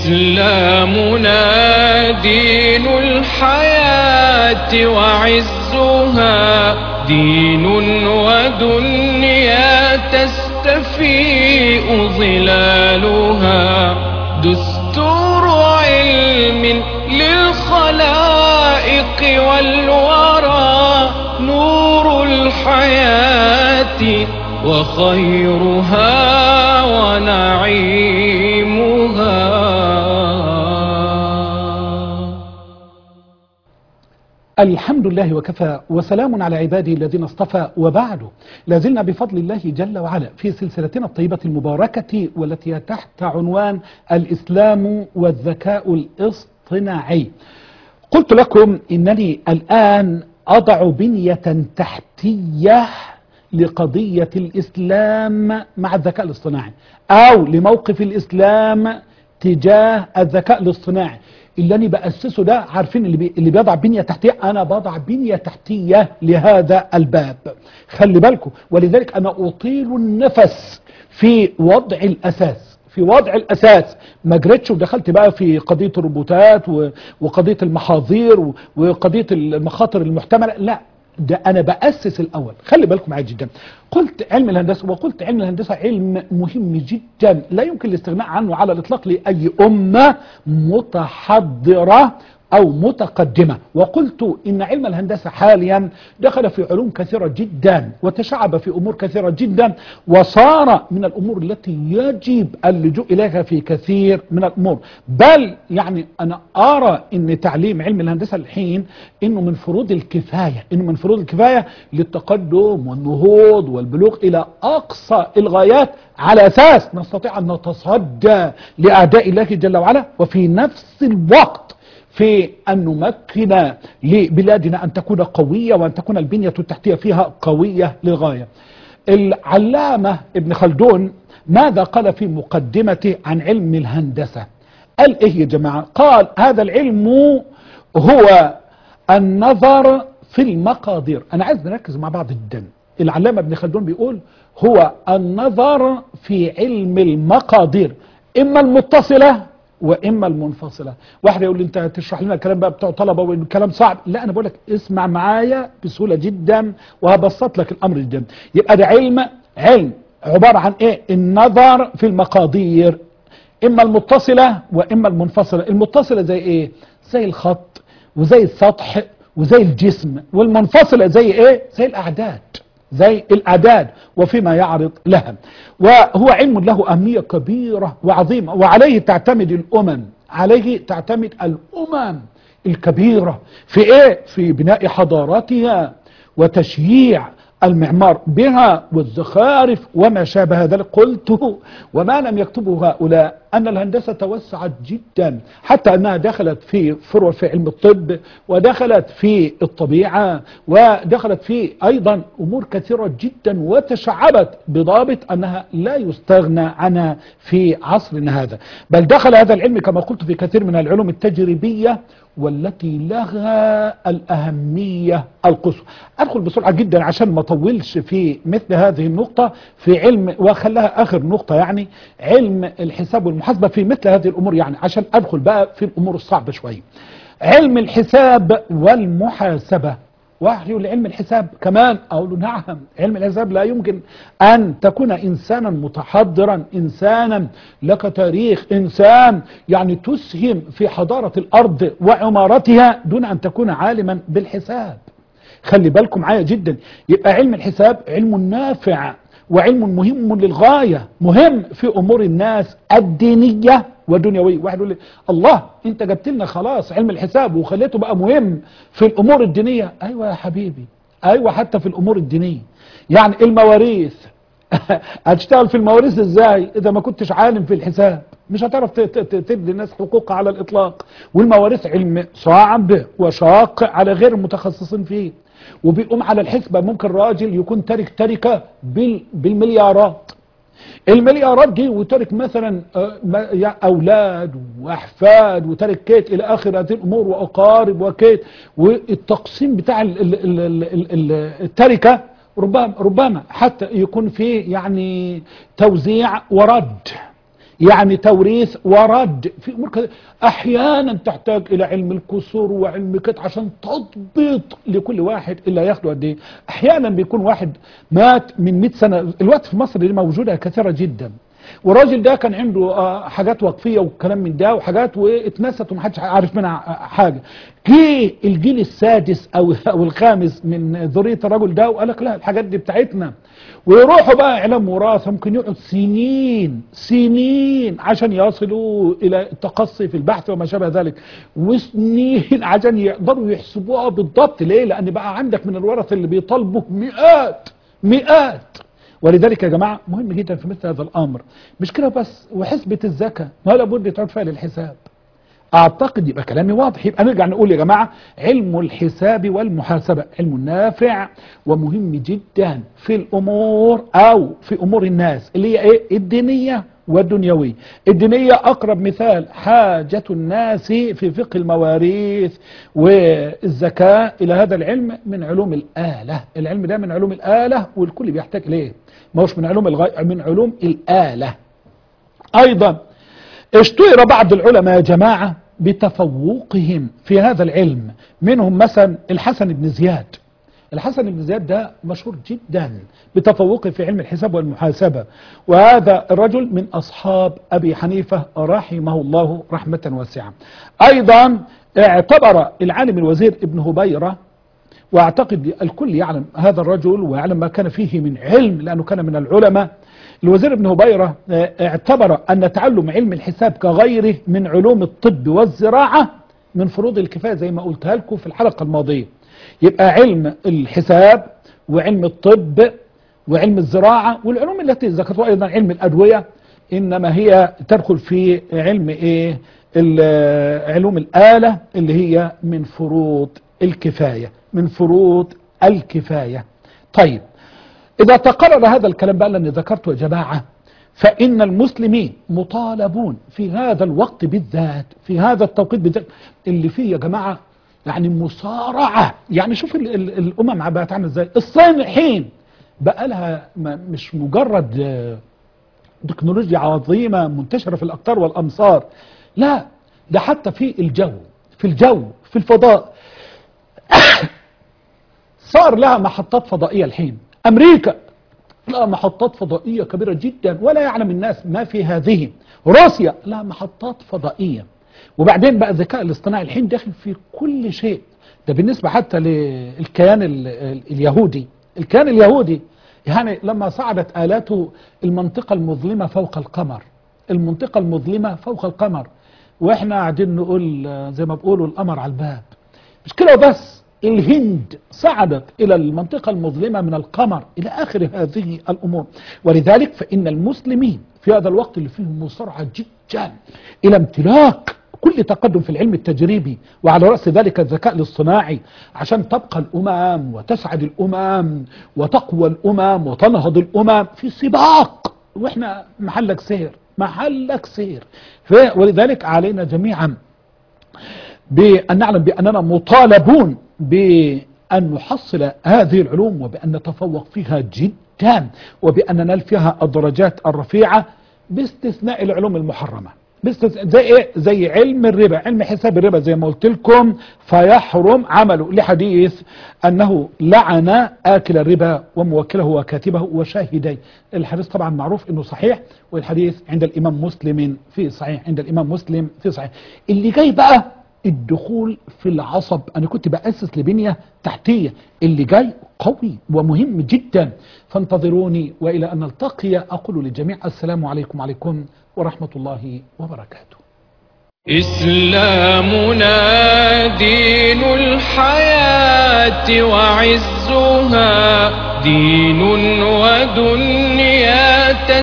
إسلامنا دين الحياة وعزها دين ودنيا تستفيء ظلالها دستور علم للخلائق والورى نور الحياة وخيرها ونعيمها الحمد لله وكفى وسلام على عباده الذين اصطفى وبعد لازلنا بفضل الله جل وعلا في سلسلتنا الطيبة المباركة والتي هي تحت عنوان الإسلام والذكاء الاصطناعي قلت لكم إنني الآن أضع بنية تحتية لقضية الإسلام مع الذكاء الاصطناعي أو لموقف الإسلام تجاه الذكاء الاصطناعي اللي أنا بأسسه ده عارفين اللي, بي اللي بيضع بنية تحتية أنا بضع بنية تحتية لهذا الباب خلي بالكم ولذلك أنا أطيل النفس في وضع الأساس في وضع الأساس ما جريتش ودخلت بقى في قضية الروبوتات و- وقضية المحاذير و- وقضية المخاطر المحتملة لا ده أنا بأسس الأول خلي بالكم معايا جدا قلت علم الهندسة وقلت علم الهندسة علم مهم جدا لا يمكن الاستغناء عنه على الإطلاق لأي أمة متحضرة أو متقدمة وقلت إن علم الهندسة حاليا دخل في علوم كثيرة جدا وتشعب في أمور كثيرة جدا وصار من الأمور التي يجب اللجوء إليها في كثير من الأمور بل يعني أنا أرى أن تعليم علم الهندسة الحين أنه من فروض الكفاية أنه من فروض الكفاية للتقدم والنهوض والبلوغ إلى أقصى الغايات على أساس نستطيع أن نتصدى لأعداء الله جل وعلا وفي نفس الوقت في أن نمكن لبلادنا أن تكون قوية وأن تكون البنية التحتية فيها قوية للغاية العلامة ابن خلدون ماذا قال في مقدمته عن علم الهندسة قال إيه يا جماعة قال هذا العلم هو النظر في المقادير أنا عايز نركز مع بعض جدا العلامة ابن خلدون بيقول هو النظر في علم المقادير إما المتصلة واما المنفصله واحد يقول لي انت هتشرح لنا الكلام بقى بتوع طلبه والكلام صعب لا انا بقول لك اسمع معايا بسهوله جدا وهبسط لك الامر جدا يبقى ده علم علم عباره عن ايه النظر في المقادير اما المتصله واما المنفصله المتصله زي ايه زي الخط وزي السطح وزي الجسم والمنفصله زي ايه زي الاعداد زي الأعداد وفيما يعرض لها وهو علم له أهمية كبيرة وعظيمة وعليه تعتمد الأمم عليه تعتمد الأمم الكبيرة في إيه؟ في بناء حضاراتها وتشييع المعمار بها والزخارف وما شابه ذلك قلت وما لم يكتبه هؤلاء أن الهندسة توسعت جدا حتى أنها دخلت في فروع في علم الطب ودخلت في الطبيعة ودخلت في أيضا أمور كثيرة جدا وتشعبت بضابط أنها لا يستغنى عنها في عصرنا هذا بل دخل هذا العلم كما قلت في كثير من العلوم التجريبية والتي لها الأهمية القصوى أدخل بسرعة جدا عشان ما أطولش في مثل هذه النقطة في علم وخلاها آخر نقطة يعني علم الحساب والمحاسبة في مثل هذه الأمور يعني عشان أدخل بقى في الأمور الصعبة شوية علم الحساب والمحاسبة واحد يقول لي علم الحساب كمان أقول له نعم علم الحساب لا يمكن أن تكون إنسانا متحضرا إنسانا لك تاريخ إنسان يعني تسهم في حضارة الأرض وعمارتها دون أن تكون عالما بالحساب خلي بالكم معايا جدا يبقى علم الحساب علم نافع وعلم مهم للغاية مهم في أمور الناس الدينية ودنيوية واحد يقول لي الله انت جبت لنا خلاص علم الحساب وخليته بقى مهم في الأمور الدينية أيوة يا حبيبي أيوة حتى في الأمور الدينية يعني المواريث هتشتغل في المواريث ازاي اذا ما كنتش عالم في الحساب مش هتعرف ت- ت- ت- تدي الناس حقوقها على الاطلاق والمواريث علم صعب وشاق على غير المتخصصين فيه وبيقوم على الحسبة ممكن راجل يكون تارك تركة بال- بالمليارات المليارات دي وترك مثلا آه، ما- يع- اولاد واحفاد وترك كيت الى اخر هذه الامور واقارب وكيت والتقسيم بتاع ال- ال- ال- ال- ال- التركه ربما ربما حتى يكون فيه يعني توزيع ورد يعني توريث ورد في امور كده احيانا تحتاج الى علم الكسور وعلم كده عشان تضبط لكل واحد اللي هياخده قد ايه احيانا بيكون واحد مات من 100 سنه الوقت في مصر دي موجوده كثيره جدا والراجل ده كان عنده آه، حاجات وقفيه وكلام من ده وحاجات واتنست ومحدش عارف منها حاجه جه الجيل السادس او او الخامس من ذريه الرجل ده وقال لك لا الحاجات دي بتاعتنا ويروحوا بقى اعلام وراثه ممكن يقعد سنين سنين عشان يصلوا الى التقصي في البحث وما شابه ذلك وسنين عشان يقدروا يحسبوها بالضبط ليه لان بقى عندك من الورث اللي بيطالبوا مئات مئات ولذلك يا جماعة مهم جدا في مثل هذا الأمر مش كده بس وحسبة الزكاة ما لابد تعود فيها للحساب أعتقد يبقى كلامي واضح يبقى نرجع نقول يا جماعة علم الحساب والمحاسبة علم نافع ومهم جدا في الأمور أو في أمور الناس اللي هي إيه الدينية والدنيوية الدينية أقرب مثال حاجة الناس في فقه المواريث والزكاة إلى هذا العلم من علوم الآلة العلم ده من علوم الآلة والكل بيحتاج إليه ما هوش من علوم الغي... من علوم الآلة أيضا اشتهر بعض العلماء يا جماعة بتفوقهم في هذا العلم منهم مثلا الحسن بن زياد الحسن بن زياد ده مشهور جدا بتفوقه في علم الحساب والمحاسبة وهذا الرجل من أصحاب أبي حنيفة رحمه الله رحمة واسعة أيضا اعتبر العالم الوزير ابن هبيرة واعتقد الكل يعلم هذا الرجل ويعلم ما كان فيه من علم لأنه كان من العلماء الوزير ابن هبيرة اعتبر أن تعلم علم الحساب كغيره من علوم الطب والزراعة من فروض الكفاية زي ما قلتها لكم في الحلقة الماضية يبقى علم الحساب وعلم الطب وعلم الزراعة والعلوم التي ذكرتها أيضا علم الأدوية إنما هي تدخل في علم إيه علوم الآلة اللي هي من فروض الكفاية من فروض الكفاية طيب إذا تقرر هذا الكلام بقى لأني ذكرته يا جماعة فإن المسلمين مطالبون في هذا الوقت بالذات في هذا التوقيت بالذات اللي فيه يا جماعة يعني مصارعة يعني شوف ال ال الأمم بقت عامله ازاي الصين الحين بقى لها مش مجرد تكنولوجيا عظيمة منتشرة في الأقطار والأمصار لا ده حتى في الجو في الجو في الفضاء صار لها محطات فضائية الحين أمريكا لها محطات فضائية كبيرة جدا ولا يعلم الناس ما في هذه روسيا لها محطات فضائية وبعدين بقى الذكاء الاصطناعي الحين داخل في كل شيء ده بالنسبة حتى للكيان اليهودي الكيان اليهودي يعني لما صعدت آلاته المنطقة المظلمة فوق القمر المنطقة المظلمة فوق القمر واحنا قاعدين نقول زي ما بيقولوا القمر على الباب مش كده بس الهند صعدت إلى المنطقة المظلمة من القمر إلى آخر هذه الأمور ولذلك فإن المسلمين في هذا الوقت اللي فيه مسارعة جدا إلى امتلاك كل تقدم في العلم التجريبي وعلى رأس ذلك الذكاء الاصطناعي عشان تبقى الأمم وتسعد الأمم وتقوى الأمم وتنهض الأمم في سباق وإحنا محلك سير محلك سير ولذلك علينا جميعا بأن نعلم بأننا مطالبون بأن نحصل هذه العلوم وبأن نتفوق فيها جدا وبأن ننال فيها الدرجات الرفيعة باستثناء العلوم المحرمة باستثناء زي ايه زي علم الربا علم حساب الربا زي ما قلت لكم فيحرم عمله لحديث انه لعن اكل الربا وموكله وكاتبه وشاهديه الحديث طبعا معروف انه صحيح والحديث عند الامام مسلم في صحيح عند الامام مسلم في صحيح اللي جاي بقى الدخول في العصب انا كنت بأسس لبنية تحتية اللي جاي قوي ومهم جدا فانتظروني والى ان نلتقي اقول للجميع السلام عليكم وعليكم ورحمة الله وبركاته إسلامنا دين الحياة وعزها دين ودنيا